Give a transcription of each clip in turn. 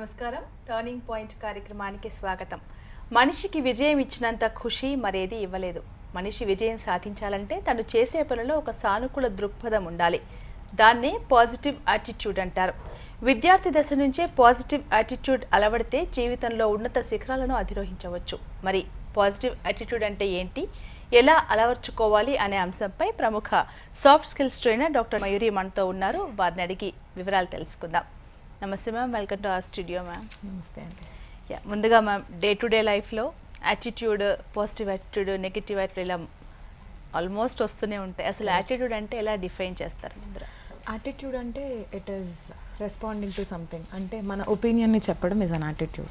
నమస్కారం turning point కార్యక్రమానికి స్వాగతం మనిషికి విజయం ఇచ్చినంత ఖుషి మరేది ఇవ్వలేదు మనిషి విజయం సాధించాలంటే తను చేసే పనిలో ఒక సానుకూల దృక్పథం ఉండాలి దాన్నే పాజిటివ్ యాటిట్యూడ్ అంటారు విద్యార్థి దశ నుంచే పాజిటివ్ యాటిట్యూడ్ అలవడితే జీవితంలో ఉన్నత శిఖరాలను అధిరోహించవచ్చు మరి పాజిటివ్ యాటిట్యూడ్ అంటే ఏంటి ఎలా అలవర్చుకోవాలి అనే అంశంపై ప్రముఖ soft skills trainer doctor Mayuri మనతో ఉన్నారు వారిని అడిగి వివరాలు తెలుసుకుందాం నమస్తే ma'am welcome to our studio ma'am నమస్తే అండి యా ముందుగా మ్యామ్ డే టు డే లైఫ్లో attitude positive attitude negative attitude ఇలా ఆల్మోస్ట్ వస్తూనే ఉంటాయి అసలు యాటిట్యూడ్ అంటే ఎలా డిఫైన్ చేస్తారు ముందర యాటిట్యూడ్ అంటే it is responding to something అంటే మన ఒపీనియన్ని చెప్పడం ఇస్ అన్ యాటిట్యూడ్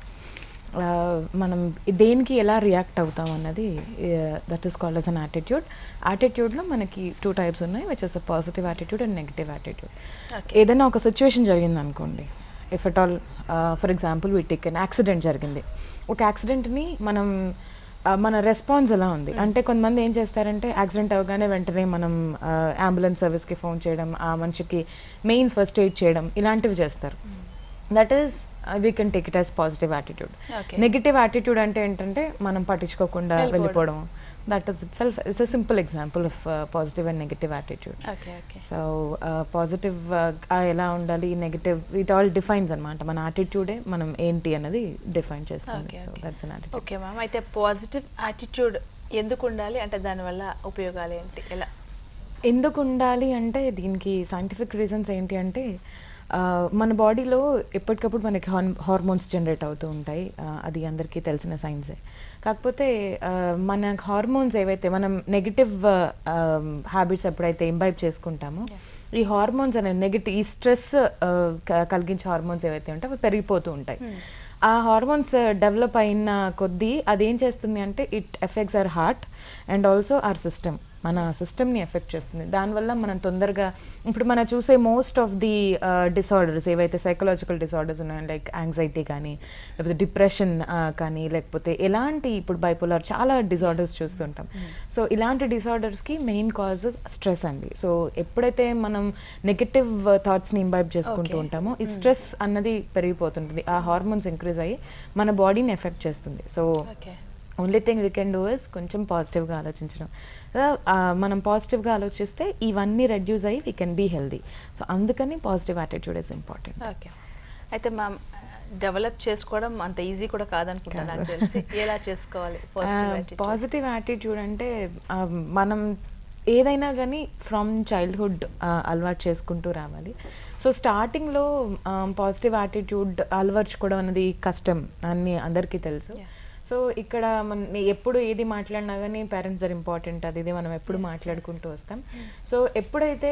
మనం దేనికి ఎలా రియాక్ట్ అవుతాం అన్నది that is called as an attitude యాటిట్యూడ్లో మనకి టూ టైప్స్ ఉన్నాయి which is a positive attitude and negative attitude Okay. ఏదైనా ఒక సిచ్యువేషన్ జరిగింది అనుకోండి if at all for example we take an accident జరిగింది ఒక యాక్సిడెంట్ని మనం ఆ, మన రెస్పాన్స్ ఎలా ఉంది అంటే కొంతమంది ఏం చేస్తారంటే యాక్సిడెంట్ అవ్వగానే వెంటనే మనం అంబులెన్స్ సర్వీస్కి ఫోన్ చేయడం ఆ మనిషికి మెయిన్ ఫస్ట్ ఎయిడ్ చేయడం ఇలాంటివి చేస్తారు that is we can take it as positive attitude Okay. Negative attitude అంటే ఏంటంటే మనం పట్టించుకోకుండా వెళ్ళిపోవడం. వెళ్ళిపోవడం that is itself it's a simple example of positive and negative attitude okay okay so positive ఎలా ఉండాలి నెగిటివ్ ఇట్ ఆల్ డిఫైన్స్ అనమాట మన యాటిట్యూడే మనం ఏంటి అన్నది డిఫైన్ చేస్తుంది Okay, so okay. That's an attitude okay ma'am అయితే పాజిటివ్ యాటిట్యూడ్ ఎందుకు ఉండాలి అంటే దానివల్ల ఉపయోగాలు ఏంటి ఎలా ఎందుకు ఉండాలి అంటే దీనికి సైంటిఫిక్ రీజన్స్ ఏంటి అంటే ఆ, మన బాడీలో ఎప్పటికప్పుడు మనకి హార్మోన్స్ జనరేట్ అవుతూ ఉంటాయి ఆ, అది అందరికీ తెలిసిన సైన్సే కాకపోతే ఆ, మన హార్మోన్స్ ఏవైతే మనం నెగిటివ్ హ్యాబిట్స్ ఎప్పుడైతే ఇంబైబ్ చేసుకుంటామో ఈ హార్మోన్స్ అనే నెగిటివ్ ఈ స్ట్రెస్ కలిగించే హార్మోన్స్ ఏవైతే ఉంటాయో అవి పెరిగిపోతూ ఉంటాయి ఆ హార్మోన్స్ డెవలప్ అయిన కొద్దీ అదేం చేస్తుంది అంటే it effects our heart and also our system మన సిస్టమ్ని ఎఫెక్ట్ చేస్తుంది దానివల్ల మనం తొందరగా ఇప్పుడు మనం చూసే మోస్ట్ ఆఫ్ ది డిసార్డర్స్ ఏవైతే సైకలాజికల్ డిసార్డర్స్ ఉన్నాయో లైక్ యాంగ్జైటీ కానీ లేకపోతే డిప్రెషన్ కానీ లేకపోతే ఎలాంటి ఇప్పుడు బైపోలార్ చాలా డిసార్డర్స్ చూస్తుంటాం సో ఇలాంటి డిసార్డర్స్కి మెయిన్ కాజ్ స్ట్రెస్ అండి సో ఎప్పుడైతే మనం నెగటివ్ థాట్స్ని ఇంబైబ్ చేసుకుంటూ Okay. ఉంటామో ఈ స్ట్రెస్ అన్నది పెరిగిపోతుంటుంది ఆ హార్మోన్స్ ఇంక్రీజ్ అయ్యి మన బాడీని ఎఫెక్ట్ చేస్తుంది so okay only thing we can do is కొంచెం పాజిటివ్గా ఆలోచించడం కదా, ఆ, మనం పాజిటివ్గా ఆలోచిస్తే ఇవన్నీ రెడ్యూస్ అయ్యి we can be healthy so అందుకని positive attitude is important okay అయితే మ్యామ్ డెవలప్ చేసుకోవడం అంత ఈజీ కూడా కాదనుకుంటా నాకు కాదు. తెలిసి ఎలా చేసుకోవాలి పాజిటివ్ యాటిట్యూడ్ పాజిటివ్ యాటిట్యూడ్ అంటే ఆ, మనం ఏదైనా కానీ ఫ్రమ్ చైల్డ్హుడ్ అలవాటు చేసుకుంటూ రావాలి సో స్టార్టింగ్లో పాజిటివ్ యాటిట్యూడ్ అలవర్చుకోవడం అనేది కష్టం అని అందరికీ తెలుసు Yeah. సో ఇక్కడ మన ఎప్పుడు ఏది మాట్లాడినా కానీ పేరెంట్స్ ఆర్ ఇంపార్టెంట్ అది ఇది మనం ఎప్పుడు మాట్లాడుకుంటూ వస్తాం సో ఎప్పుడైతే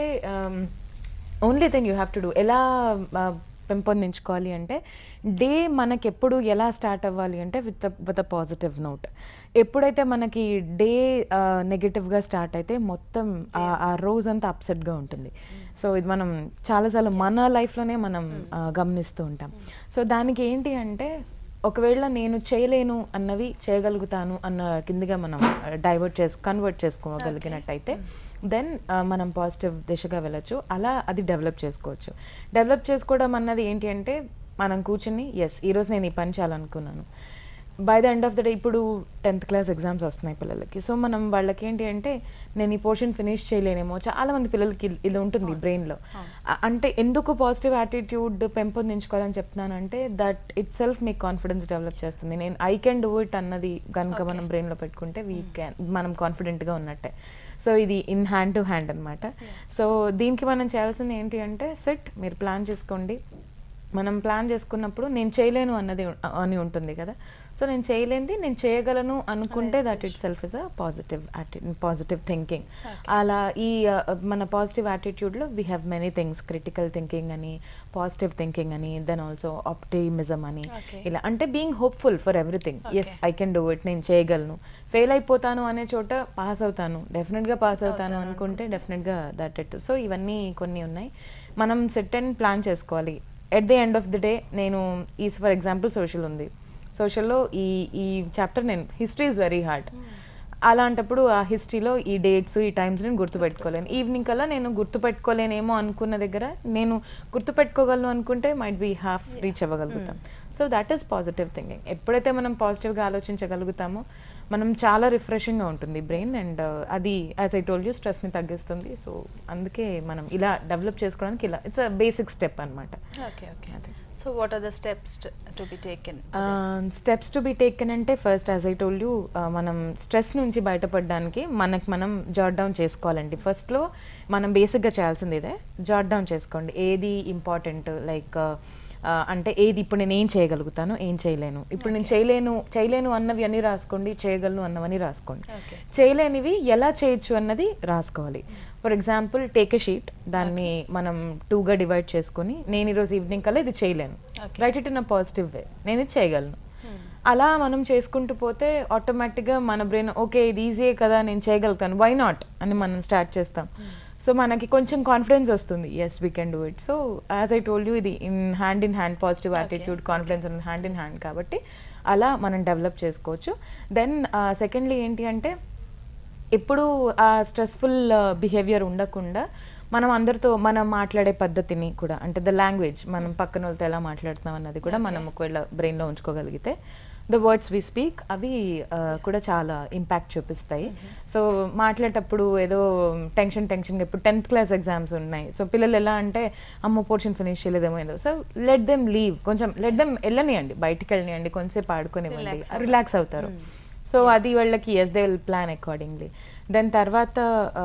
only thing you have to do ఎలా ఆ, పెంపొందించుకోవాలి అంటే డే మనకి ఎప్పుడు ఎలా స్టార్ట్ అవ్వాలి అంటే with with a positive note ఎప్పుడైతే మనకి డే నెగిటివ్గా స్టార్ట్ అయితే మొత్తం ఆ- ఆ రోజు అంతా అప్సెట్గా ఉంటుంది సో ఇది మనం చాలాసార్లు మన లైఫ్లోనే మనం ఆ, గమనిస్తూ ఉంటాం సో దానికి ఏంటి అంటే ఒకవేళ నేను చేయలేను అన్నవి చేయగలుగుతాను అన్న కిందిగా మనం డైవర్ట్ చేసు కన్వర్ట్ చేసుకోగలిగినట్టయితే దెన్ మనం పాజిటివ్ దిశగా వెళ్ళొచ్చు అలా అది డెవలప్ చేసుకోవచ్చు డెవలప్ చేసుకోవడం అన్నది ఏంటి అంటే మనం కూర్చుని ఎస్ ఈరోజు నేను ఈ పని చేయాలనుకున్నాను by the end of the day ఇప్పుడు టెన్త్ క్లాస్ ఎగ్జామ్స్ వస్తున్నాయి పిల్లలకి సో మనం వాళ్ళకి ఏంటి అంటే నేను ఈ పోర్షన్ ఫినిష్ చేయలేనేమో చాలా మంది పిల్లలకి ఇల్- ఇలా ఉంటుంది బ్రెయిన్లో అంటే ఎందుకు పాజిటివ్ యాటిట్యూడ్ పెంపొందించుకోవాలని చెప్తున్నాను అంటే దట్ ఇట్ సెల్ఫ్ మీకు కాన్ఫిడెన్స్ డెవలప్ చేస్తుంది నేను ఐ కెన్ డూ ఇట్ అన్నది కనుక Okay. మనం బ్రెయిన్లో పెట్టుకుంటే వీ క్యాన్ మనం కాన్ఫిడెంట్గా ఉన్నట్టే సో ఇది ఇన్ హ్యాండ్ టు హ్యాండ్ అనమాట సో దీనికి మనం చేయాల్సింది ఏంటి అంటే సెట్ మీరు ప్లాన్ చేసుకోండి మనం ప్లాన్ చేసుకున్నప్పుడు నేను చేయలేను అన్నది ఉ- అని ఉంటుంది కదా సో నేను చేయలేనిది నేను చేయగలను అనుకుంటే that itself is a positive positive thinking అలా ఈ uh, మన పాజిటివ్ యాటిట్యూడ్లో we have many things critical thinking అని పాజిటివ్ థింకింగ్ అని దెన్ ఆల్సో ఆప్టిమిజం అని Okay. ఇలా అంటే being hopeful for everything yes Okay. I can do it నేను చేయగలను ఫెయిల్ అయిపోతాను అనే చోట పాస్ అవుతాను డెఫినెట్గా పాస్ అవుతాను అవుతాను అనుకుంటే డెఫినెట్గా దట్ ఇట్ సో ఇవన్నీ కొన్ని ఉన్నాయి మనం సెట్ అండ్ ప్లాన్ చేసుకోవాలి at the end of the day నేను ఈ ఫర్ ఎగ్జాంపుల్ సోషల్ ఉంది సోషల్లో ఈ ఈ చాప్టర్ నేను హిస్టరీ ఈజ్ వెరీ హార్డ్ అలాంటప్పుడు ఆ హిస్టరీలో ఈ డేట్స్ ఈ టైమ్స్ నేను గుర్తుపెట్టుకోలేను ఈవినింగ్ కల్లా నేను గుర్తుపెట్టుకోలేనేమో అనుకున్న దగ్గర నేను గుర్తుపెట్టుకోగలను అనుకుంటే మైట్ బి హాఫ్ రీచ్ అవ్వగలుగుతాం so that is positive thinking ఎప్పుడైతే మనం పాజిటివ్గా ఆలోచించగలుగుతామో మనం చాలా రిఫ్రెషింగ్గా ఉంటుంది బ్రెయిన్ అండ్ అది యాజ్ ఐ టోల్ యూ స్ట్రెస్ని తగ్గిస్తుంది సో అందుకే మనం ఇలా డెవలప్ చేసుకోవడానికి ఇలా ఇట్స్ అ బేసిక్ స్టెప్ అనమాట okay okay so what are the steps to be taken steps to be taken అంటే first as I told you మనం స్ట్రెస్ నుంచి బయటపడడానికి మనకి మనం జాట్ డౌన్ చేసుకోవాలండి ఫస్ట్లో మనం బేసిక్గా చేయాల్సింది ఇదే జాట్ డౌన్ చేసుకోండి ఏది ఇంపార్టెంట్ లైక్ అంటే ఏది ఇప్పుడు నేను ఏం చేయగలుగుతాను ఏం చేయలేను ఇప్పుడు నేను చేయలేను చేయలేను అన్నవి అన్ని రాసుకోండి చేయగలను అన్నవని రాసుకోండి Okay. చేయలేనివి ఎలా చేయొచ్చు అన్నది రాసుకోవాలి for example take a sheet దాన్ని మనం టూగా డివైడ్ చేసుకొని నేను ఈరోజు ఈవినింగ్ కల్లా ఇది చేయలేను Okay. Write it in a positive way నేను ఇది చేయగలను అలా మనం చేసుకుంటూ పోతే ఆటోమేటిక్గా మన బ్రెయిన్ ఓకే ఇది ఈజీయే కదా నేను చేయగలుగుతాను వై నాట్ అని మనం స్టార్ట్ చేస్తాం సో మనకి కొంచెం కాన్ఫిడెన్స్ వస్తుంది yes we can do it so as I told you ఇది in hand in hand positive attitude confidence hand in hand కాబట్టి అలా మనం డెవలప్ చేసుకోవచ్చు దెన్ సెకండ్లీ ఏంటి అంటే ఎప్పుడు ఆ స్ట్రెస్ఫుల్ బిహేవియర్ ఉండకుండా మనం అందరితో మనం మాట్లాడే పద్ధతిని కూడా అంటే ద లాంగ్వేజ్ మనం పక్కన వాళ్ళతో ఎలా మాట్లాడుతున్నాం అన్నది కూడా మనం ఒకవేళ బ్రెయిన్లో ఉంచుకోగలిగితే ద వర్డ్స్ వి స్పీక్ అవి ఆ, కూడా చాలా ఇంపాక్ట్ చూపిస్తాయి సో మాట్లాడేటప్పుడు ఏదో టెన్షన్ టెన్షన్ ఇప్పుడు టెన్త్ క్లాస్ ఎగ్జామ్స్ ఉన్నాయి సో పిల్లలు ఎలా అంటే అమ్మో పోర్షన్ ఫినిష్ చేయలేదేమో ఏదో సో లెట్ దెమ్ లీవ్ కొంచెం లెట్ దెమ్ వెళ్ళనియండి బయటికి వెళ్ళనియండి కొంచెంసేపు ఆడుకోనివ్వండి Relax అవ్వాలి. రిలాక్స్ అవుతారు సో అది వాళ్ళకి yes they will plan accordingly then తర్వాత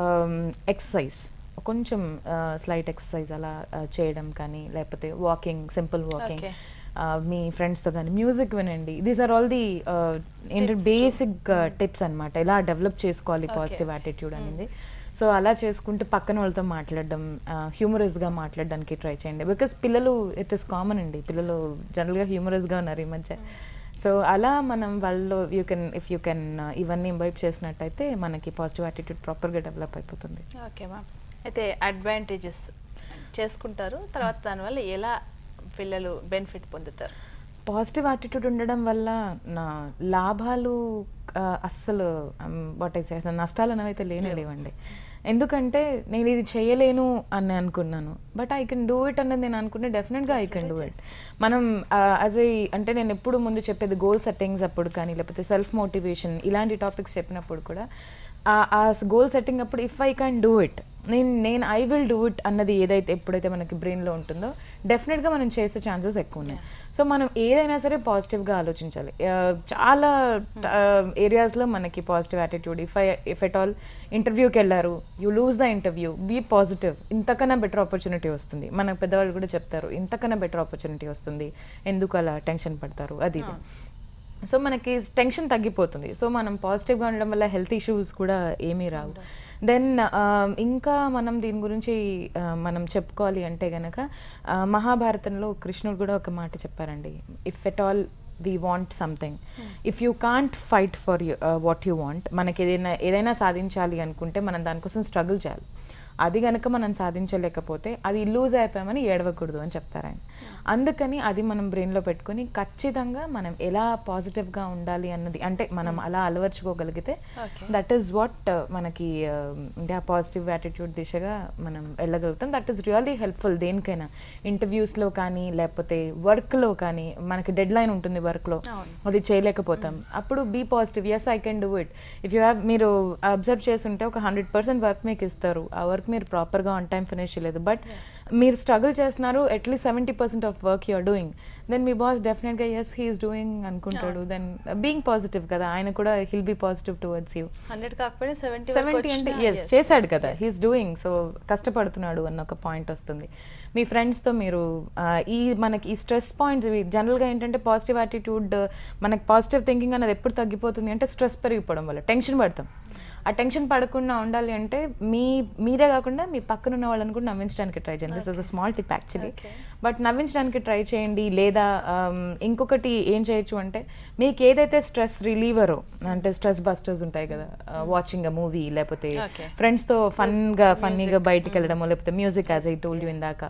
ఎక్సర్సైజ్ కొంచెం స్లైట్ ఎక్సర్సైజ్ అలా uh, చేయడం కానీ లేకపోతే వాకింగ్ సింపుల్ వాకింగ్ Okay. మీ ఫ్రెండ్స్తో కానీ మ్యూజిక్ వినండి దీస్ ఆర్ ఆల్ ది ఏంటంటే Tips to- బేసిక్ టిప్స్ అన్నమాట ఎలా డెవలప్ చేసుకోవాలి Okay. పాజిటివ్ యాటిట్యూడ్ అనేది సో అలా చేసుకుంటే పక్కన వాళ్ళతో మాట్లాడడం హ్యూమరస్గా మాట్లాడడానికి ట్రై చేయండి బికాస్ పిల్లలు ఇట్ ఇస్ కామన్ అండి పిల్లలు జనరల్గా హ్యూమరస్గా ఉన్నారు ఈ మధ్య సో అలా మనం వాళ్ళు you can if you can ఇవన్నీ ఇంబైబ్ చేసినట్టయితే మనకి పాజిటివ్ యాటిట్యూడ్ ప్రాపర్గా డెవలప్ అయిపోతుంది ఓకే మ్యామ్ అయితే అడ్వాంటేజెస్ చేసుకుంటారు తర్వాత దానివల్ల ఎలా పిల్లలు బెనిఫిట్ పొందుతారు పాజిటివ్ యాటిట్యూడ్ ఉండడం వల్ల నా లాభాలు ఆ, అస్సలు వాట్ ఐ అసలు నష్టాలు అనేవైతే లేనే లేవండి ఎందుకంటే నేను ఇది చేయలేను అని అనుకున్నాను but I can do it అన్నది నేను అనుకుంటే డెఫినెట్గా ఐ కెన్ డూ ఇట్ మనం యాజ్ ఐ అంటే నేను ఎప్పుడు ముందు చెప్పేది గోల్ సెట్టింగ్స్ అప్పుడు కానీ లేకపోతే సెల్ఫ్ మోటివేషన్ ఇలాంటి టాపిక్స్ చెప్పినప్పుడు కూడా ఆ- ఆ గోల్ సెట్టింగ్ అప్పుడు if I can do it నేను నేను ఐ విల్ డూ ఇట్ అన్నది ఏదైతే ఎప్పుడైతే మనకి బ్రెయిన్లో ఉంటుందో డెఫినెట్గా మనం చేసే ఛాన్సెస్ ఎక్కువ ఉన్నాయి సో మనం ఏదైనా సరే పాజిటివ్గా ఆలోచించాలి ఆ, చాలా ఏరియాస్లో మనకి positive attitude if I if at all ఇంటర్వ్యూకి వెళ్ళారు you lose the interview be positive ఇంతకన్నా బెటర్ ఆపర్చునిటీ వస్తుంది మన పెద్దవాళ్ళు కూడా చెప్తారు ఇంతకన్నా బెటర్ ఆపర్చునిటీ వస్తుంది ఎందుకు అలా టెన్షన్ పడతారు అది ఇది. సో మనకి టెన్షన్ తగ్గిపోతుంది సో మనం పాజిటివ్గా ఉండడం వల్ల హెల్త్ ఇష్యూస్ కూడా ఏమీ రావు దెన్ ఇంకా మనం దీని గురించి ఆ, మనం చెప్పుకోవాలి అంటే గనక ఆ, మహాభారతంలో కృష్ణుడు కూడా ఒక మాట చెప్పారండి if at all we want something if you can't fight for you what you want మనకి ఏదైనా ఏదైనా సాధించాలి అనుకుంటే మనం దానికోసం స్ట్రగుల్ చేయాలి అది గనక మనం సాధించలేకపోతే అది లూజ్ అయిపోయామని ఏడవకూడదు అని చెప్తారు ఆయన అందుకని అది మనం బ్రెయిన్లో పెట్టుకొని ఖచ్చితంగా మనం ఎలా పాజిటివ్గా ఉండాలి అన్నది అంటే మనం అలా అలవర్చుకోగలిగితే Okay. దట్ ఈస్ వాట్ మనకి ఆ, అంటే ఆ పాజిటివ్ యాటిట్యూడ్ దిశగా మనం వెళ్ళగలుగుతాం దట్ ఈస్ రియల్లీ హెల్ప్ఫుల్ దేనికైనా ఇంటర్వ్యూస్లో కానీ లేకపోతే వర్క్లో కానీ మనకి డెడ్ లైన్ ఉంటుంది వర్క్లో అవును. అది చేయలేకపోతాం అప్పుడు be positive yes I can do it if you have మీరు అబ్జర్వ్ చేస్తుంటే ఒక హండ్రెడ్ పర్సెంట్ వర్క్ మీకు ఇస్తారు ఆ వర్క్ మీరు ప్రాపర్గా ఆన్ టైం ఫినిష్ చేయలేదు బట్ మీరు స్ట్రగుల్ చేస్తున్నారు at least seventy percent of work you're doing then మీ బాస్ డెఫినెట్గా ఎస్ హీఈస్ డూయింగ్ అనుకుంటాడు దెన్ బీయింగ్ పాజిటివ్ కదా ఆయన కూడా he'll be positive towards you hundred కాకపోయినా సెవెంటీ సెవెంటీ అంటే ఎస్ చేశాడు కదా హీస్ డూయింగ్ సో కష్టపడుతున్నాడు అన్న ఒక పాయింట్ వస్తుంది మీ ఫ్రెండ్స్తో మీరు ఆ, ఈ మనకి ఈ స్ట్రెస్ పాయింట్స్ ఇవి జనరల్గా ఏంటంటే పాజిటివ్ యాటిట్యూడ్ మనకి పాజిటివ్ థింకింగ్ అనేది ఎప్పుడు తగ్గిపోతుంది అంటే స్ట్రెస్ పెరిగిపోవడం వల్ల టెన్షన్ పడతాం ఆ టెన్షన్ పడకుండా ఉండాలి అంటే మీ మీరే కాకుండా మీ పక్కన ఉన్న వాళ్ళని కూడా నవ్వించడానికి ట్రై చేయండి this is a small tip actually Okay. But నవ్వించడానికి ట్రై చేయండి లేదా ఆమ్, ఇంకొకటి ఏం చేయొచ్చు అంటే మీకు ఏదైతే స్ట్రెస్ రిలీవరో అంటే స్ట్రెస్ బస్టర్స్ ఉంటాయి కదా వాచింగ్ అ మూవీ లేకపోతే Okay. ఫ్రెండ్స్తో ఫన్గా ఫన్నీగా బయటికి వెళ్ళడమో లేకపోతే music as I told you ఇందాక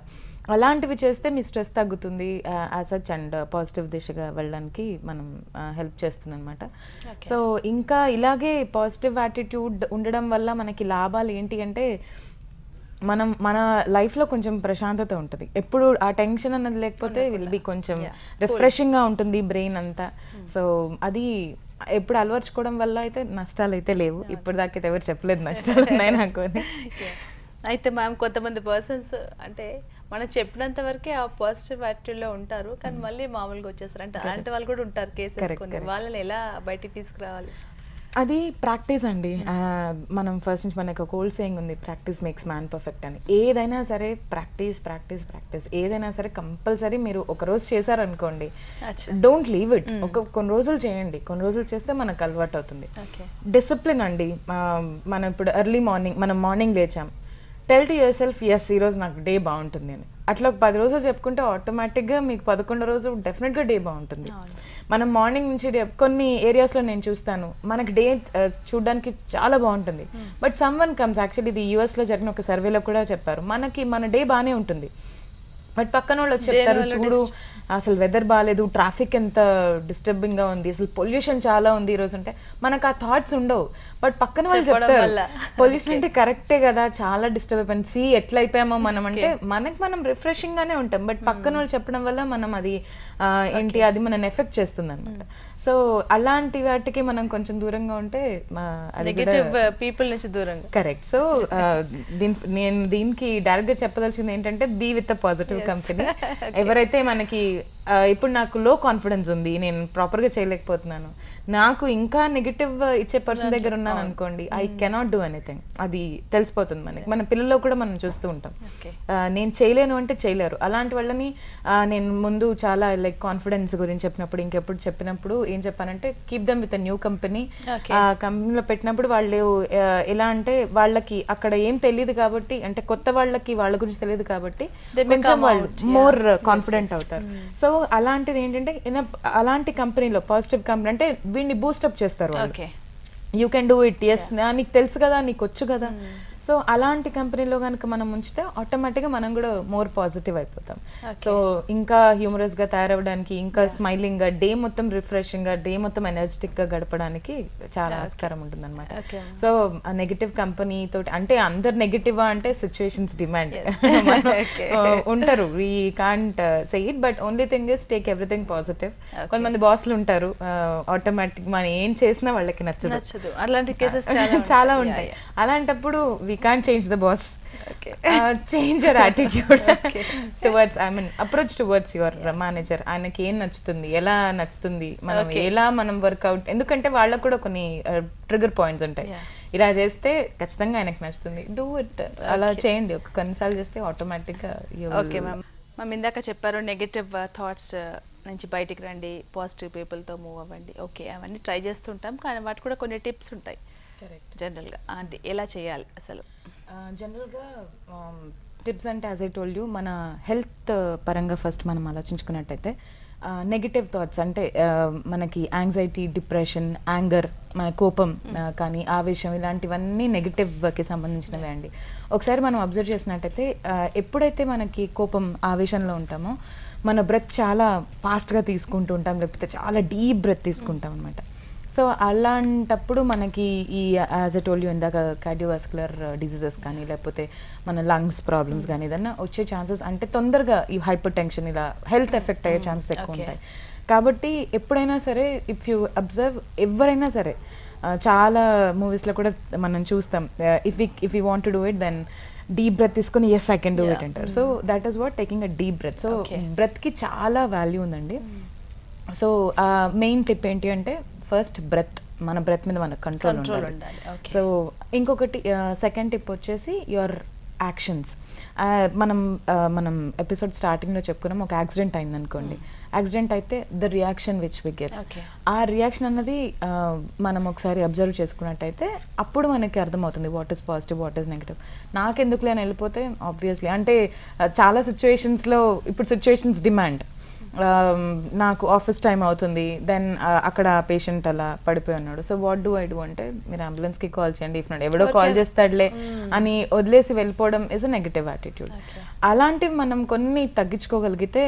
అలాంటివి చేస్తే మీ స్ట్రెస్ తగ్గుతుంది యాజ్ సచ్ అండ్ పాజిటివ్ దిశగా వెళ్ళడానికి మనం హెల్ప్ చేస్తుంది అనమాట Okay. సో ఇంకా ఇలాగే పాజిటివ్ యాటిట్యూడ్ ఉండడం వల్ల మనకి లాభాలు ఏంటి అంటే మనం మన లైఫ్లో కొంచెం ప్రశాంతత ఉంటుంది ఎప్పుడు ఆ టెన్షన్ అన్నది లేకపోతే విల్ బి కొంచెం Yeah. రిఫ్రెషింగ్గా ఉంటుంది బ్రెయిన్ అంతా సో అది ఎప్పుడు అలవర్చుకోవడం వల్ల అయితే నష్టాలు అయితే లేవు ఇప్పుడు దాకా అయితే ఎవరు చెప్పలేదు నష్టాలు ఉన్నాయి నాకు అని అయితే మ్యామ్ కొంతమంది పర్సన్స్ అంటే మనం చెప్పినంత వరకే ఆ పాజిటివ్ యాటిట్యూడ్ లో ఉంటారు కానీ మళ్ళీ మామూలుగా వచ్చేస్తారు అంటే అలాంటి వాళ్ళు కూడా ఉంటారు కేసెస్ Correct, కొన్ని correct. వాళ్ళని ఎలా బయటికి తీసుకురావాలి అది ప్రాక్టీస్ అండి ఆ, మనం ఫస్ట్ నుంచి మనకు కోల్డ్ సేయింగ్ ఉంది ప్రాక్టీస్ మేక్స్ మ్యాన్ పర్ఫెక్ట్ అని ఏదైనా సరే ప్రాక్టీస్ ప్రాక్టీస్ ప్రాక్టీస్ ఏదైనా సరే కంపల్సరీ మీరు ఒక రోజు చేశారనుకోండి అచ్చా. డోంట్ లీవ్ ఇట్ ఒక కొన్ని రోజులు చేయండి కొన్ని రోజులు చేస్తే మనకు అలవాటు అవుతుంది ఓకే డిసిప్లిన్ అండి ఆ, మనం ఇప్పుడు ఎర్లీ మార్నింగ్ మనం మార్నింగ్ లేచాం tell to yourself yes ఈరోజు నాకు డే బాగుంటుంది అని అట్లా ఒక పది రోజులు చెప్పుకుంటే ఆటోమేటిక్గా మీకు పదకొండో రోజు డెఫినెట్గా డే బాగుంటుంది మనం మార్నింగ్ నుంచి డే- కొన్ని ఏరియాస్లో నేను చూస్తాను మనకి డే చూడడానికి చాలా బాగుంటుంది but someone comes actually ఇది యూఎస్లో జరిగిన ఒక సర్వేలో కూడా చెప్పారు మనకి మన డే బాగానే ఉంటుంది బట్ పక్కన వాళ్ళు వచ్చి చెప్తారు దేనివల్ల చూడు అసలు వెదర్ బాగాలేదు ట్రాఫిక్ ఎంత డిస్టర్బింగ్ గా ఉంది అసలు పొల్యూషన్ చాలా ఉంది ఈ రోజు అంటే మనకు ఆ థాట్స్ ఉండవు బట్ పక్కన వాళ్ళు చెప్పడం చెప్తారు వల్ల. పొల్యూషన్ అంటే కరెక్టే కదా చాలా డిస్టర్బ్ అయిపోయింది సీ ఎట్లా అయిపోయామో మనం అంటే మనకి మనం రిఫ్రెషింగ్ గానే ఉంటాం బట్ పక్కన వాళ్ళు చెప్పడం వల్ల మనం అది ఆ, ఏంటి అది మనం ఎఫెక్ట్ చేస్తుంది అనమాట సో అలాంటి వాటికి మనం కొంచెం దూరంగా ఉంటే మా- అది నెగటివ్ పీపుల్ నుంచి దూరంగా కరెక్ట్ సో దీని నేను దీనికి డైరెక్ట్ గా చెప్పదలసింది ఏంటంటే be with a positive company ఎవరైతే మనకి ఆ, ఇప్పుడు నాకు లో కాన్ఫిడెన్స్ ఉంది నేను ప్రాపర్ గా చేయలేకపోతున్నాను నాకు ఇంకా నెగిటివ్ ఇచ్చే పర్సన్ దగ్గర ఉన్నాను అనుకోండి ఐ కెనాట్ డూ ఎనీథింగ్ అది తెలిసిపోతుంది మనకి మన పిల్లల్లో కూడా మనం చూస్తూ ఉంటాం Okay. ఆ, నేను చేయలేను అంటే చేయలేరు అలాంటి వాళ్ళని ఆ, నేను ముందు చాలా లైక్ కాన్ఫిడెన్స్ గురించి చెప్పినప్పుడు ఇంకెప్పుడు చెప్పినప్పుడు ఏం చెప్పానంటే keep them with new company Okay. ఆ కంపెనీలో పెట్టినప్పుడు వాళ్ళు ఆ, ఎలా అంటే వాళ్ళకి అక్కడ ఏం తెలియదు కాబట్టి అంటే కొత్త వాళ్ళకి వాళ్ళ గురించి తెలియదు కాబట్టి They may కొంచెం come వాళ్ళు out, yeah. మోర్ కాన్ఫిడెంట్ అవుతారు సో అలాంటిది ఏంటంటే in a- అలాంటి కంపెనీలో పాజిటివ్ కంపెనీ అంటే వీడిని బూస్టప్ చేస్తారు వాళ్ళు okay you can do it yes నీకు తెలుసు కదా నీకు వచ్చు కదా సో అలాంటి కంపెనీలో కనుక మనం ఉంచితే ఆటోమేటిక్గా మనం కూడా మోర్ పాజిటివ్ అయిపోతాం Okay. సో ఇంకా హ్యూమరస్ గా తయారవడానికి ఇంకా స్మైలింగ్ గా డే మొత్తం రిఫ్రెషింగ్ గా డే మొత్తం ఎనర్జెటిక్ గా గడపడానికి చాలా ఆస్కారం ఉంటుంది అనమాట Okay. సో నెగటివ్ కంపెనీ తోటి అంటే అందరు నెగటివ్ అంటే సిచ్యువేషన్స్ డిమాండ్ Okay. ఉంటారు we can't say it but only thing is take everything positive Okay. కొంతమంది బాస్లు ఉంటారు ఆటోమేటిక్ మనం ఏం చేసినా వాళ్ళకి నచ్చదు నచ్చదు అలాంటి కేసెస్ చాలా చాలా ఉంటాయి. ఉంటాయి Yeah, అలాంటప్పుడు we can't change the boss Okay. Change your attitude Okay. Towards I mean approach towards your manager ఆయనకి ఏం నచ్చుతుంది ఎలా నచ్చుతుంది మనం Okay. ఎలా మనం వర్కౌట్ ఎందుకంటే వాళ్ళకు కూడా కొన్ని ట్రిగర్ పాయింట్స్ ఉంటాయి Yeah. ఇలా చేస్తే ఖచ్చితంగా ఆయనకు నచ్చుతుంది డూ ఇట్ అలా Okay. చేయండి ఒక కొన్నిసార్లు చేస్తే ఆటోమేటిక్గా ఓకే మ్యామ్ మ్యామ్ ఇందాక చెప్పారు నెగటివ్ థాట్స్ నుంచి బయటికి రండి పాజిటివ్ పీపుల్తో మూవ్ అవ్వండి ఓకే అవన్నీ ట్రై చేస్తుంటాం కానీ వాటి కూడా కొన్ని టిప్స్ ఉంటాయి జనరల్గా అంటే ఎలా చేయాలి అసలు జనరల్గా టిప్స్ అంటే యాజ్ ఐ టోల్డ్ యూ మన హెల్త్ పరంగా ఫస్ట్ మనం ఆలోచించుకున్నట్టయితే నెగిటివ్ థాట్స్ అంటే ఆ, మనకి యాంగ్జైటీ డిప్రెషన్ యాంగర్ మన కోపం ఆ, కానీ ఆవేశం ఇలాంటివన్నీ నెగిటివ్కి సంబంధించినవే అండి ఒకసారి మనం అబ్జర్వ్ చేసినట్టయితే ఆ, ఎప్పుడైతే మనకి కోపం ఆవేశంలో ఉంటామో మన బ్రెత్ చాలా ఫాస్ట్గా తీసుకుంటూ ఉంటాం లేకపోతే చాలా డీప్ బ్రెత్ తీసుకుంటాం అనమాట సో అలాంటప్పుడు మనకి ఈ యాజ్ ఎ టోల్ యూ ఇందాక కార్డియోవాస్కులర్ డిసీజెస్ కానీ లేకపోతే మన లంగ్స్ ప్రాబ్లమ్స్ కానీ ఏదన్నా వచ్చే ఛాన్సెస్ అంటే తొందరగా ఈ హైపర్ టెన్షన్ ఇలా హెల్త్ ఎఫెక్ట్ అయ్యే ఛాన్సెస్ ఎక్కువ Okay. ఉంటాయి కాబట్టి ఎప్పుడైనా సరే ఇఫ్ యూ అబ్జర్వ్ ఎవరైనా సరే ఆ, చాలా మూవీస్లో కూడా మనం చూస్తాం if if you want do it then deep breath తీసుకొని yes I can do it Yeah. అంటారు so that is what taking a deep breath so Okay. బ్రెత్కి చాలా వాల్యూ ఉందండి సో మెయిన్ టిప్ ఏంటి అంటే ఫస్ట్ బ్రెత్ మన breath మీద మన కంట్రోల్ Control ఉండాలి ఉండాలి, okay. సో ఇంకొకటి సెకండ్ టిప్ వచ్చేసి యువర్ యాక్షన్స్ మనం ఆ, మనం ఎపిసోడ్ స్టార్టింగ్లో చెప్పుకున్నాం ఒక యాక్సిడెంట్ అయింది అనుకోండి యాక్సిడెంట్ అయితే the reaction which we get Okay. ఆ రియాక్షన్ అన్నది ఆ, మనం ఒకసారి అబ్జర్వ్ చేసుకున్నట్టయితే అప్పుడు మనకి అర్థమవుతుంది what is positive what is negative నాకెందుకు లేని వెళ్ళిపోతే ఆబ్వియస్లీ అంటే ఆ, చాలా సిచ్యువేషన్స్లో ఇప్పుడు సిచ్యువేషన్స్ డిమాండ్ um, నాకు ఆఫీస్ టైం అవుతుంది దెన్ అక్కడ పేషెంట్ అలా పడిపోయి ఉన్నాడు so what do I do అంటే మీరు అంబులెన్స్కి కాల్ చేయండి ఇఫ్ నాట్ ఎవడో కాల్ చేస్తాడులే అని వదిలేసి వెళ్ళిపోవడం is a negative attitude Okay. అలాంటివి మనం కొన్ని తగ్గించుకోగలిగితే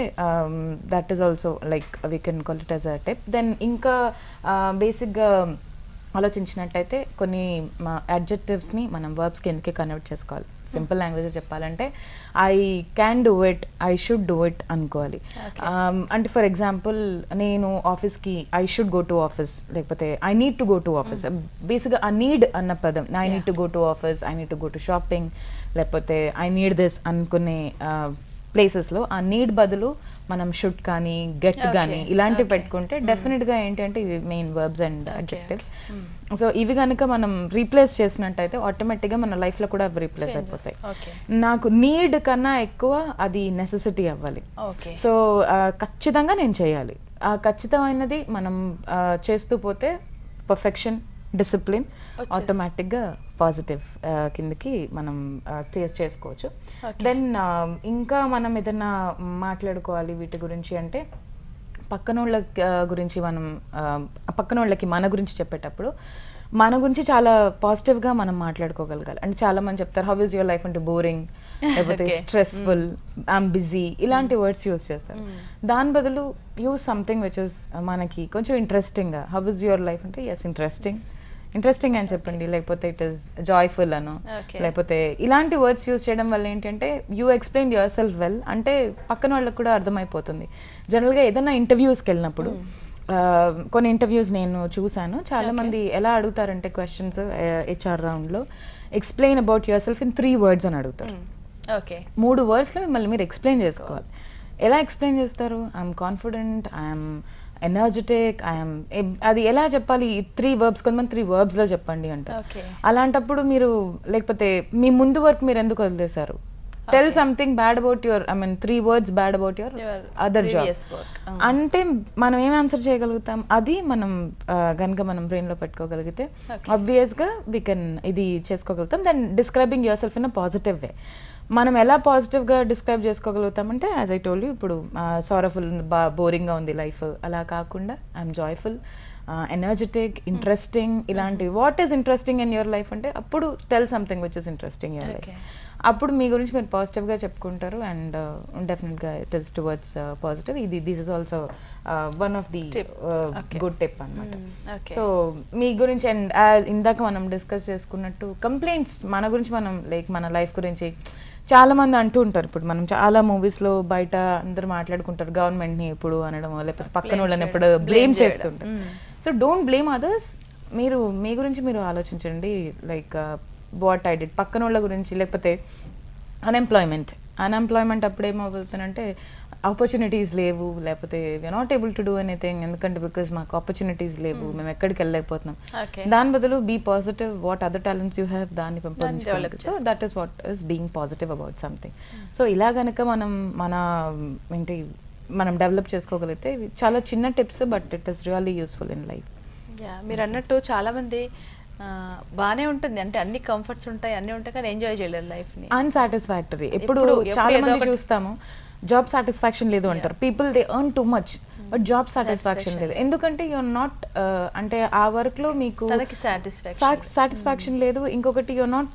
that is also like we can call it as a tip then ఇంకా బేసిక్గా ఆలోచించినట్టయితే కొన్ని అడ్జెక్టివ్స్ని మనం వర్బ్స్కి ఎందుకే కన్వర్ట్ చేసుకోవాలి సింపుల్ లాంగ్వేజ్ చెప్పాలంటే I can do it I should do it అనుకోవాలి Okay. Um, అంటే ఫర్ ఎగ్జాంపుల్ నేను ఆఫీస్కి I should go to office లేకపోతే I need to go to office బేసిక్గా ఆ నీడ్ అన్న పదం I need to go to office I need to go to shopping లేకపోతే ఐ నీడ్ దిస్ అనుకునే ప్లేసెస్లో ఆ నీడ్ బదులు మనం షుడ్ కానీ గెట్ Okay. కానీ ఇలాంటివి Okay. పెట్టుకుంటే డెఫినెట్గా ఏంటంటే ఇవి main verbs and Okay, adjectives okay. So ఇవి కనుక మనం రీప్లేస్ చేసినట్టయితే ఆటోమేటిక్గా మన లైఫ్లో కూడా అవి రీప్లేస్ Changes. అయిపోతాయి Okay. నాకు నీడ్ కన్నా ఎక్కువ అది నెసెసిటీ అవ్వాలి ఓకే సో ఆ, ఖచ్చితంగా నేను చేయాలి ఆ ఖచ్చితమైనది మనం ఆ, చేస్తూ పోతే పర్ఫెక్షన్ డిసిప్లిన్ వచ్చేస్తుంది. ఆటోమేటిక్గా పాజిటివ్ కిందకి మనం టేస్ట్ చేసుకోవచ్చు Okay. దెన్ ఇంకా మనం ఏదైనా మాట్లాడుకోవాలి వీటి గురించి అంటే పక్కనోళ్ళ గురించి మనం ఆ, పక్కనోళ్ళకి మన గురించి చెప్పేటప్పుడు మన గురించి చాలా పాజిటివ్గా మనం మాట్లాడుకోగలగాలి అంటే చాలా మంది చెప్తారు హౌ ఇస్ యువర్ లైఫ్ అంటే బోరింగ్ లేకపోతే Okay. స్ట్రెస్ఫుల్ ఐమ్ బిజీ ఇలాంటి వర్డ్స్ యూస్ చేస్తారు దాని బదులు యూస్ సంథింగ్ విచ్ ఇస్ మనకి కొంచెం ఇంట్రెస్టింగ్గా హౌ ఇస్ యువర్ లైఫ్ అంటే ఎస్ ఇంట్రెస్టింగ్ ఇంట్రెస్టింగ్ అని చెప్పండి లేకపోతే ఇట్ ఇస్ జాయ్ఫుల్ అను Okay. లేకపోతే ఇలాంటి వర్డ్స్ యూస్ చేయడం వల్ల ఏంటంటే you explain yourself well అంటే పక్కన వాళ్ళకి కూడా అర్థమైపోతుంది జనరల్గా ఏదైనా ఇంటర్వ్యూస్కి వెళ్ళినప్పుడు ఆ, కొన్ని ఇంటర్వ్యూస్ నేను చూశాను చాలా Okay. మంది ఎలా అడుగుతారంటే క్వశ్చన్స్ హెచ్ఆర్ రౌండ్లో explain about yourself in three words అని అడుగుతారు ఓకే మూడు వర్డ్స్లో మిమ్మల్ని మీరు ఎక్స్ప్లెయిన్ చేసుకోవాలి ఎలా ఎక్స్ప్లెయిన్ చేస్తారు I'm confident I'm energetic I'm అది ఎలా చెప్పాలి త్రీ వర్బ్స్ కొంతమంది త్రీ వర్బ్స్లో చెప్పండి అంటారు Okay. అలాంటప్పుడు మీరు లేకపోతే మీ ముందు వర్క్ మీరు ఎందుకు వదిలేశారు tell Okay. Something bad about your I mean three words bad about your Your other job previous work. Ah. అంటే మనం ఏం ఆన్సర్ చేయగలుగుతాం అది మనం కనుక మనం బ్రెయిన్లో పెట్టుకోగలిగితే Okay. ఆబ్వియస్గా వీ కెన్ ఇది చేసుకోగలుగుతాం then describing yourself in a positive way మనం ఎలా పాజిటివ్గా డిస్క్రైబ్ చేసుకోగలుగుతామంటే యాజ్ ఐ టోల్ ఇప్పుడు సారఫుల్ బా బోరింగ్గా ఉంది లైఫ్ అలా కాకుండా ఐఎమ్ జాయ్ఫుల్ ఎనర్జెటిక్ ఇంట్రెస్టింగ్ ఇలాంటి what is interesting in your life అంటే అప్పుడు tell something which is interesting your life Okay. అప్పుడు మీ గురించి మీరు పాజిటివ్గా చెప్పుకుంటారు అండ్ డెఫినెట్గా ఇట్ ఇస్ టువర్డ్స్ పాజిటివ్ ఇది this is also one of the Tips. Okay. Good tip అనమాట Mm, okay. సో మీ గురించి అండ్ ఇందాక మనం డిస్కస్ చేసుకున్నట్టు కంప్లైంట్స్ మన గురించి మనం లైక్ మన లైఫ్ గురించి చాలా మంది అంటూ ఉంటారు ఇప్పుడు మనం చాలా మూవీస్ లో బయట అందరు మాట్లాడుకుంటారు గవర్నమెంట్ ని ఎప్పుడు అనడం లేకపోతే పక్కన Blame వాళ్ళని చేయడం. ఎప్పుడు Blame బ్లేమ్ చేయడం. చేస్తుంటారు Mm. So don't blame others మీరు మీ గురించి మీరు ఆలోచించండి లైక్ వాట్ ఐ డిడ్ పక్కన వాళ్ళ గురించి లేకపోతే అన్ఎంప్లాయ్మెంట్ అన్ఎంప్లాయ్మెంట్ అప్పుడు ఏమవుతుందంటే ఆపర్చునిటీస్ లేవు లేకపోతే we're not able to do anything ఎందుకంటే బికాస్ మాకు ఆపర్చునిటీస్ లేవు మేము ఎక్కడికి వెళ్ళలేకపోతున్నాం Okay. దాని బదులు be positive what other talents you have దాన్ని develop పెంపొందించుకోవాలి సో చేసుకోవాలి. That is what is being positive about something so ఇలా గనక మనం మన ఏంటి మనం డెవలప్ చేసుకోగలిగితే ఇవి చాలా చిన్న tips but it is really useful in life yeah మీరు అన్నట్టు చాలా మంది ఆ, బానే ఉంటుంది అంటే అన్ని కంఫర్ట్స్ ఉంటాయి అన్ని ఉంటాయి కానీ ఎంజాయ్ చేయలేరు లైఫ్ ని అన్సాటిస్ఫాక్టరీ ఎప్పుడు ఎప్పుడు- ఎప్పుడు చాలా ఏదో మంది ఒకటి- చూస్తాము జాబ్ సాటిస్ఫాక్షన్ లేదు అంటారు people they earn too much but job satisfaction లేదు ఎందుకంటే యూఆర్ నాట్ అంటే ఆ వర్క్ లో మీకు తనకి సాటిస్ఫాక్షన్ సాటిస్ఫాక్షన్ లేదు ఇంకొకటి యూఆర్ నాట్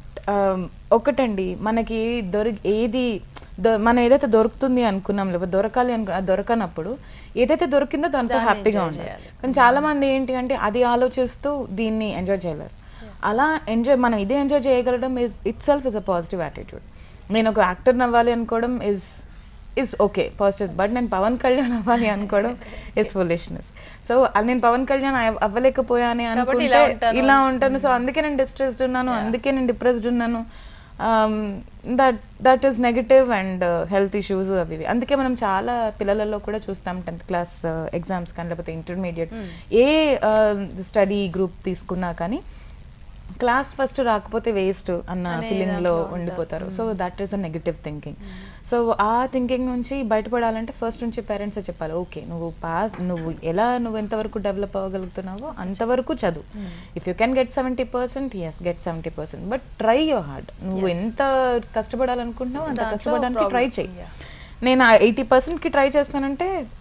ఒకటండి మనకి దొరి ఏది దొ- మనం ఏదైతే దొరుకుతుంది అనుకున్నాం లేకపోతే దొరకాలి అనుకు అది దొరకనప్పుడు ఏదైతే దొరికిందో దాంతో దాన్ని హ్యాపీగా enjoy ఉండాలి చేయాలి. కానీ చాలా మంది ఏంటి అంటే అది ఆలోచిస్తూ దీన్ని ఎంజాయ్ చేయలేరు అలా ఎంజాయ్ మనం ఇదే ఎంజాయ్ చేయగలడం is itself is a positive attitude నేను ఒక యాక్టర్ అవ్వాలి అనుకోవడం is is okay positive but నేను పవన్ కళ్యాణ్ అవ్వాలి అనుకోవడం ఇస్ ఫులిష్నెస్ సో నేను పవన్ కళ్యాణ్ అవ- అవ్వలేకపోయాను కాబట్టి అనుకుంటే ఇలా ఉంటాను. ఇలా ఉంటాను సో అందుకే నేను డిస్ట్రెస్డ్ ఉన్నాను అందుకే నేను డిప్రెస్డ్ ఉన్నాను that that is negative and health issues అవి ఇవి. అందుకే మనం చాలా పిల్లలలో కూడా చూస్తాం టెన్త్ క్లాస్ ఎగ్జామ్స్ కానీ లేకపోతే ఇంటర్మీడియట్ ఏ స్టడీ గ్రూప్ తీసుకున్నా కానీ క్లాస్ ఫస్ట్ రాకపోతే వేస్ట్ అన్న అనే ఫీలింగ్ లో దాంట్లో ఉంటారు. ఉండిపోతారు so that is a negative thinking so ఆ థింకింగ్ నుంచి బయటపడాలంటే ఫస్ట్ నుంచి పేరెంట్స్ చెప్పాలి ఓకే నువ్వు పాస్ నువ్వు ఎలా నువ్వు ఎంతవరకు డెవలప్ అవ్వగలుగుతున్నావో అంతవరకు చదువు if you can get seventy percent yes get seventy percent but try your hard నువ్వు ఎంత కష్టపడాలనుకుంటున్నావు అంత దాంట్లో కష్టపడడానికి problem. ట్రై చేయి Yeah. నేను ఎయిటీ పర్సెంట్కి ట్రై చేస్తానంటే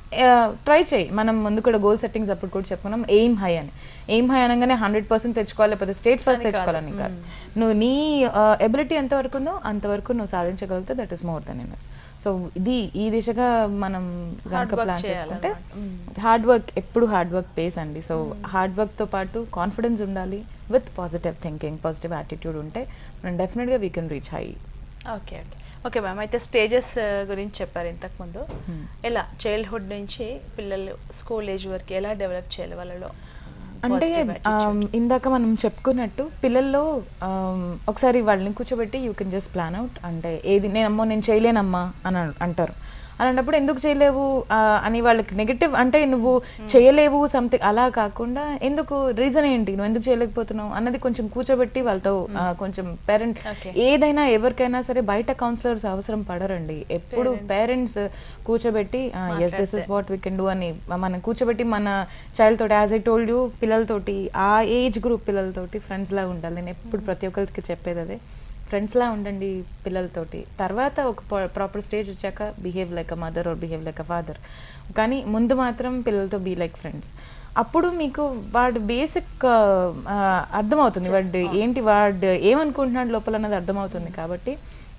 ట్రై చేయి మనం ముందు కూడా గోల్ సెట్టింగ్స్ అప్పుడు కూడా చెప్పుకున్నాం ఎయిమ్ హై అని ఎయిమ్ హై అనగానే హండ్రెడ్ పర్సెంట్ తెచ్చుకోవాలి లేకపోతే స్టేట్ ఫస్ట్ తెచ్చుకోవాలని కాదు నువ్వు నీ ఎబిలిటీ ఎంతవరకు ఉందో అంతవరకు నువ్వు సాధించగలిగితే that is more than enough so ఇది ఈ దిశగా మనం కనుక work ప్లాన్ చేయాలన్నమాట. చేసుకుంటే హార్డ్ వర్క్ ఎప్పుడు హార్డ్ వర్క్ పేస్ అండి సో హార్డ్ వర్క్తో పాటు కాన్ఫిడెన్స్ ఉండాలి with positive thinking positive attitude ఉంటే మనం డెఫినెట్గా we can reach high okay okay okay ma'am అయితే స్టేజెస్ గురించి చెప్పారు ఇంతకుముందు ఎలా చైల్డ్హుడ్ నుంచి పిల్లలు స్కూల్ ఏజ్ వరకు ఎలా డెవలప్ చేయాలి వాళ్ళలో అంటే positive attitude? ఆమ్, ఇందాక మనం చెప్పుకున్నట్టు పిల్లల్లో ఆమ్, ఒకసారి వాళ్ళని కూర్చోబెట్టి you can just plan out అంటే ఏది నేను అమ్మో నేను చేయలేనమ్మా అని అన్- అంటారు అలాంటప్పుడు ఎందుకు చేయలేవు ఆ, అని వాళ్ళకి నెగటివ్ అంటే నువ్వు చేయలేవు సంథింగ్ అలా కాకుండా ఎందుకు రీజన్ ఏంటి నువ్వు ఎందుకు చేయలేకపోతున్నావు అన్నది కొంచెం కూర్చోబెట్టి వాళ్ళతో ఆ, కొంచెం పేరెంట్ Okay. ఏదైనా ఎవరికైనా సరే బయట కౌన్సిలర్స్ అవసరం పడరండి ఎప్పుడు పేరెంట్స్ కూర్చోబెట్టి yes this is what we can do అని మనం కూర్చోబెట్టి మన చైల్డ్ తోటి యాజ్ ఐ టోల్డ్ యూ పిల్లలతోటి ఆ ఏజ్ గ్రూప్ పిల్లలతోటి ఫ్రెండ్స్ లా ఉండాలి నేను ఎప్పుడు ప్రతి ఒక్కరికి చెప్పేది అదే ఫ్రెండ్స్ లా ఉండండి పిల్లలతోటి తర్వాత ఒక ప్రాపర్ స్టేజ్ వచ్చాక behave like a mother or behave like a father కానీ ముందు మాత్రం పిల్లలతో బీ లైక్ ఫ్రెండ్స్ అప్పుడు మీకు వాడు బేసిక్ అర్థమవుతుంది వాడు ఏంటి వాడు ఏమనుకుంటున్నాడు లోపల అన్నది అర్థమవుతుంది కాబట్టి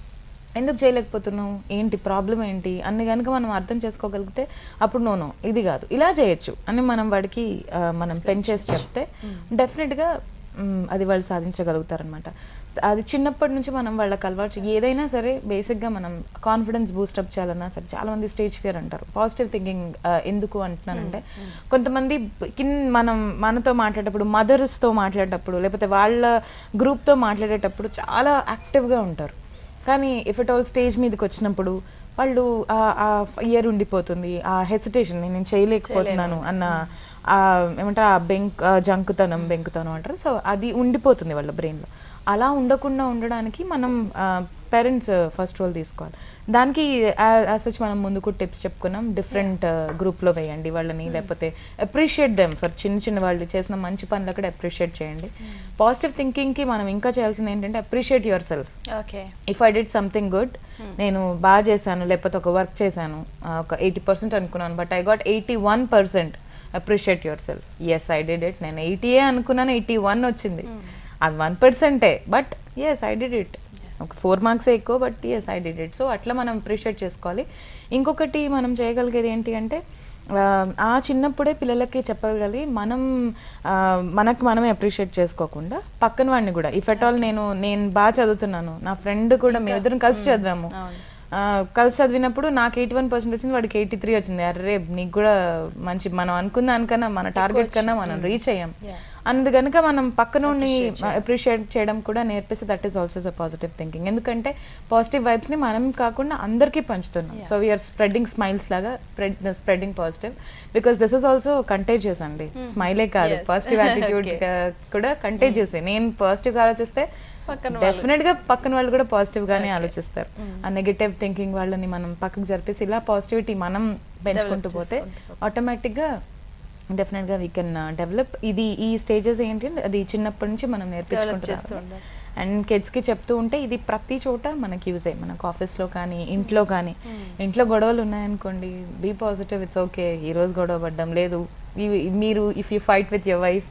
ఎందుకు చేయలేకపోతున్నావు ఏంటి ప్రాబ్లం ఏంటి అన్ని కనుక మనం అర్థం చేసుకోగలిగితే అప్పుడు నోనో ఇది కాదు ఇలా చేయొచ్చు అని మనం వాడికి ఆ, మనం పెంచేసి చెప్తే డెఫినెట్గా అది వాళ్ళు సాధించగలుగుతారనమాట అది చిన్నప్పటి నుంచి మనం వాళ్ళకి అలవాటు చే- ఏదైనా సరే బేసిక్గా మనం కాన్ఫిడెన్స్ బూస్టప్ చేయాలన్నా సరే చాలా మంది స్టేజ్ ఫియర్ అంటారు పాజిటివ్ థింకింగ్ ఎందుకు అంటున్నానంటే కొంతమంది కింద మనం మనతో మాట్లాడేటప్పుడు మదర్స్తో మాట్లాడేటప్పుడు లేకపోతే వాళ్ళ గ్రూప్తో మాట్లాడేటప్పుడు చాలా యాక్టివ్గా ఉంటారు కానీ ఇఫ్ ఇట్ ఆల్ స్టేజ్ మీదకి వచ్చినప్పుడు వాళ్ళు ఆ ఇయర్ ఉండిపోతుంది ఆ హెసిటేషన్ నేను చేయలేకపోతున్నాను అన్న ఆ ఏమంటారు ఆ బెంక్ ఆ జంకుతనం బెంకుతనం అంటారు సో అది ఉండిపోతుంది వాళ్ళ బ్రెయిన్లో అలా ఉండకుండా ఉండడానికి మనం పేరెంట్స్ ఫస్ట్ రోల్ తీసుకోవాలి దానికి సచ్ మనం ముందు కూడా టిప్స్ చెప్పుకున్నాం డిఫరెంట్ గ్రూప్లో వేయండి వాళ్ళని లేకపోతే అప్రిషియేట్ దెమ్ ఫర్ చిన్న చిన్న వాళ్ళు చేసిన మంచి పనులు అక్కడ అప్రిషియేట్ చేయండి పాజిటివ్ థింకింగ్కి మనం ఇంకా చేయాల్సింది ఏంటంటే appreciate yourself okay if I did something good నేను బాగా చేశాను లేకపోతే ఒక వర్క్ చేశాను ఆ, ఒక ఎయిటీ పర్సెంట్ అనుకున్నాను but I got eighty one percent appreciate yourself yes I did it నేను ఎయిటీయే అనుకున్నాను ఎయిటీ వన్ వచ్చింది అది వన్ పర్సెంటే but yes I did it ఒక ఫోర్ మార్క్సే ఎక్కువ but yes I did it so అట్లా మనం అప్రిషియేట్ చేసుకోవాలి ఇంకొకటి మనం చేయగలిగేది ఏంటి అంటే ఆ, ఆ చిన్నప్పుడే పిల్లలకి చెప్పగలి మనం ఆ, మనకు మనమే అప్రిషియేట్ చేసుకోకుండా పక్కన వాడిని కూడా ఇఫ్ ఎట్ ఆల్ నేను నేను బాగా చదువుతున్నాను నా ఫ్రెండ్ కూడా మేము ఇద్దరం కలిసి చదివాము ఆ, కలిసి చదివినప్పుడు నాకు ఎయిటీ వన్ పర్సెంట్ వచ్చింది వాడికి ఎయిటీ త్రీ వచ్చింది అరే నీకు కూడా మంచి మనం అనుకున్న దానికన్నా మన టార్గెట్ కన్నా మనం రీచ్ అయ్యాం అందు కనుక మనం పక్కనోడిని అప్రిషియేట్ చేయడం కూడా నేర్పిస్తే that is also a positive thinking ఎందుకంటే పాజిటివ్ వైబ్స్ ని మనం కాకుండా అందరికీ పంచుతున్నాం సో వీఆర్ స్ప్రెడ్డింగ్ స్మైల్స్ లాగా spreading positive because this is also contagious అండి స్మైలే కాదు Yes. పాజిటివ్ యాటిట్యూడ్ కూడా కంటేజియస్ నేను పాజిటివ్ గా ఆలోచిస్తే పక్కన డెఫినెట్ గా పక్కన వాళ్ళు కూడా పాజిటివ్ గానే ఆలోచిస్తారు ఆ నెగటివ్ థింకింగ్ వాళ్ళని మనం పక్కకు జరిపేసి ఇలా పాజిటివిటీ మనం పెంచుకుంటూ పోతే ఆటోమేటిక్ గా డెఫినెట్ గా వీ కెన్ డెవలప్ ఇది ఈ స్టేజెస్ ఏంటి అంటే అది చిన్నప్పటి నుంచి మనం నేర్పించుకుంటూ చేస్తూ రావాలి. ఉండాలి. అండ్ కిడ్స్ కి చెప్తూ ఉంటే ఇది ప్రతి చోట మనకి యూజ్ అయ్యి మనకు ఆఫీస్ లో కానీ ఇంట్లో కానీ ఇంట్లో గొడవలు ఉన్నాయనుకోండి బీ పాజిటివ్ ఇట్స్ ఓకే ఈ రోజు గొడవ పడ్డం లేదు ఈ- మీరు if you fight with your wife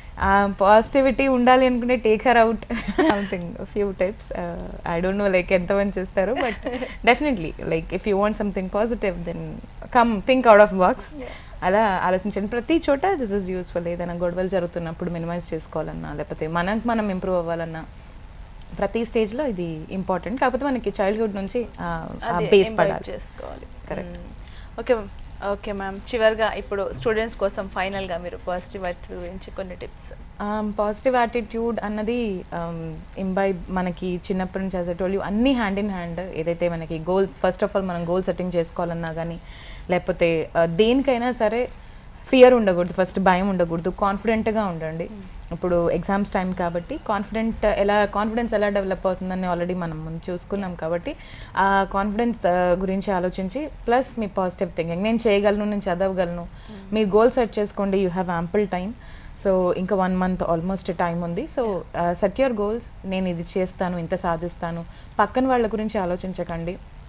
positivity ఉండాలి అనుకుంటే take her out something few types I don't know like ఎంతమంది చేస్తారు but definitely like if you want something positive then come think out of box అలా ఆలోచించండి ప్రతి చోట this is useful ఏదైనా గొడవలు జరుగుతున్నప్పుడు మినిమైజ్ చేసుకోవాలన్నా లేకపోతే మనకు మనం ఇంప్రూవ్ అవ్వాలన్నా ప్రతి స్టేజ్లో ఇది ఇంపార్టెంట్ కాకపోతే మనకి చైల్డ్హుడ్ నుంచి అది బేస్ imbibe పడాలి చేసుకోవాలి Correct. ఓకే ఓకే మ్యామ్ చివరిగా ఇప్పుడు స్టూడెంట్స్ కోసం ఫైనల్ గా మీరు పాజిటివ్ యాటిట్యూడ్ గురించి కొన్ని టిప్స్ పాజిటివ్ యాటిట్యూడ్ అన్నది ఇంబైబ్ మనకి చిన్నప్పటి నుంచి యాజ్ టోల్ అన్ని హ్యాండ్ ఇన్ హ్యాండ్ ఏదైతే మనకి గోల్ ఫస్ట్ ఆఫ్ ఆల్ మనం గోల్ సెట్టింగ్ చేసుకోవాలన్నా కానీ లేకపోతే ఆ, దేనికైనా సరే ఫియర్ ఉండకూడదు ఫస్ట్ భయం ఉండకూడదు కాన్ఫిడెంట్గా ఉండండి ఇప్పుడు ఎగ్జామ్స్ టైం కాబట్టి కాన్ఫిడెంట్ ఎలా కాన్ఫిడెన్స్ ఎలా డెవలప్ అవుతుందని ఆల్రెడీ మనం ముందు చూసుకున్నాం కాబట్టి ఆ కాన్ఫిడెన్స్ గురించి ఆలోచించి ప్లస్ మీ పాజిటివ్ థింకింగ్ నేను చేయగలను నేను చదవగలను మీరు గోల్ సెట్ చేసుకోండి you have ample time so ఇంకా వన్ మంత్ ఆల్మోస్ట్ టైం ఉంది సో సెట్ యువర్ గోల్స్ నేను ఇది చేస్తాను ఇంత సాధిస్తాను పక్కన వాళ్ళ గురించి ఆలోచించకండి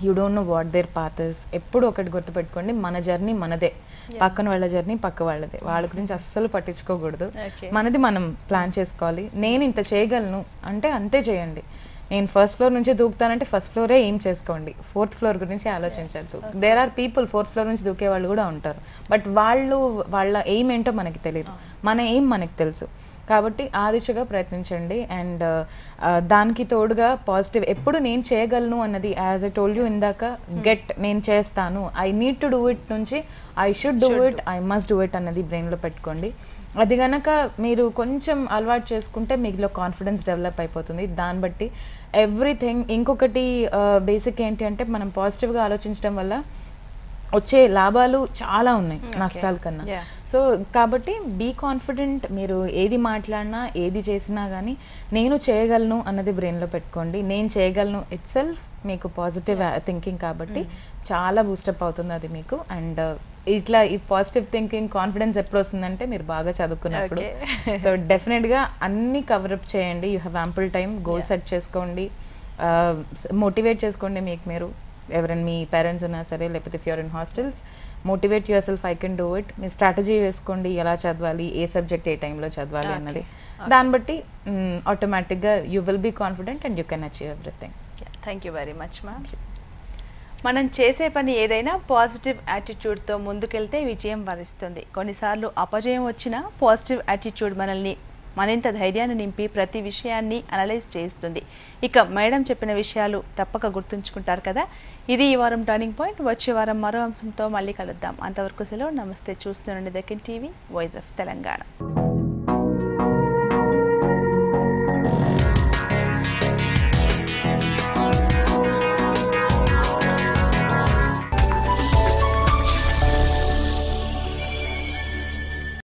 you don't know what their paths ఎప్పుడు ఒకటి గుర్తుపెట్టుకోండి మన జర్నీ మనదే పక్కన వాళ్ళ జర్నీ పక్క వాళ్ళదే వాళ్ళ గురించి అస్సలు పట్టించుకోకూడదు Okay. మనది మనం ప్లాన్ చేసుకోవాలి నేను ఇంత చేయగలను అంటే అంతే చేయండి నేను ఫస్ట్ ఫ్లోర్ నుంచి దూకుతానంటే ఫస్ట్ ఫ్లోరే ఏం చేసుకోండి ఫోర్త్ ఫ్లోర్ గురించి ఆలోచించద్దు there are people fourth floor నుంచి దూకే వాళ్ళు కూడా ఉంటారు బట్ వాళ్ళు వాళ్ళ ఎయిమ్ ఏంటో మనకి తెలియదు మన ఎయిమ్ మనకి తెలుసు కాబట్టి ఆ దిశగా ప్రయత్నించండి అండ్ దానికి తోడుగా పాజిటివ్ ఎప్పుడు నేను చేయగలను అన్నది యాజ్ ఐ టోల్డ్ యూ ఇందాక గెట్ నేను చేస్తాను I need to do it నుంచి I should do it I must do it అన్నది బ్రెయిన్లో పెట్టుకోండి అది గనక మీరు కొంచెం అలవాటు చేసుకుంటే మీలో కాన్ఫిడెన్స్ డెవలప్ అయిపోతుంది దాన్ని బట్టి ఎవ్రీథింగ్ ఇంకొకటి బేసిక్ ఏంటి అంటే మనం పాజిటివ్గా ఆలోచించడం వల్ల వచ్చే లాభాలు చాలా ఉన్నాయి నష్టాల కన్నా Yeah. సో కాబట్టి బీ కాన్ఫిడెంట్ మీరు ఏది మాట్లాడినా ఏది చేసినా కానీ నేను చేయగలను అన్నది బ్రెయిన్లో పెట్టుకోండి నేను చేయగలను ఇట్ సెల్ఫ్ మీకు పాజిటివ్ థింకింగ్ కాబట్టి చాలా బూస్టప్ అవుతుంది అది మీకు అండ్ ఇట్లా ఈ పాజిటివ్ థింకింగ్ కాన్ఫిడెన్స్ ఎప్పుడు వస్తుందంటే మీరు బాగా చదువుకున్నప్పుడు Okay. సో డెఫినెట్గా అన్ని కవరప్ చేయండి you have ample time goal set చేసుకోండి మోటివేట్ చేసుకోండి మీకు మీరు ఎవరైనా మీ పేరెంట్స్ ఉన్నా సరే లేకపోతే if you're in hostels motivate yourself I can do it మీ స్ట్రాటజీ వేసుకోండి ఎలా చదవాలి ఏ సబ్జెక్ట్ ఏ టైంలో చదవాలి Okay. అన్నది దాన్ని బట్టి ఆటోమేటిక్గా you will be confident and you can achieve everything thank you very much ma'am మనం చేసే పని ఏదైనా పాజిటివ్ యాటిట్యూడ్తో ముందుకెళ్తే విజయం వరిస్తుంది కొన్నిసార్లు అపజయం వచ్చినా పాజిటివ్ యాటిట్యూడ్ మనల్ని మరింత ధైర్యాన్ని నింపి ప్రతి విషయాన్ని అనలైజ్ చేస్తుంది ఇక మేడం చెప్పిన విషయాలు తప్పక గుర్తుంచుకుంటారు కదా ఇది ఈ వారం టర్నింగ్ పాయింట్ వచ్చే వారం మరో అంశంతో మళ్ళీ కలుద్దాం అంతవరకు సెలవు నమస్తే చూస్తుండండి Deccan TV voice of Telangana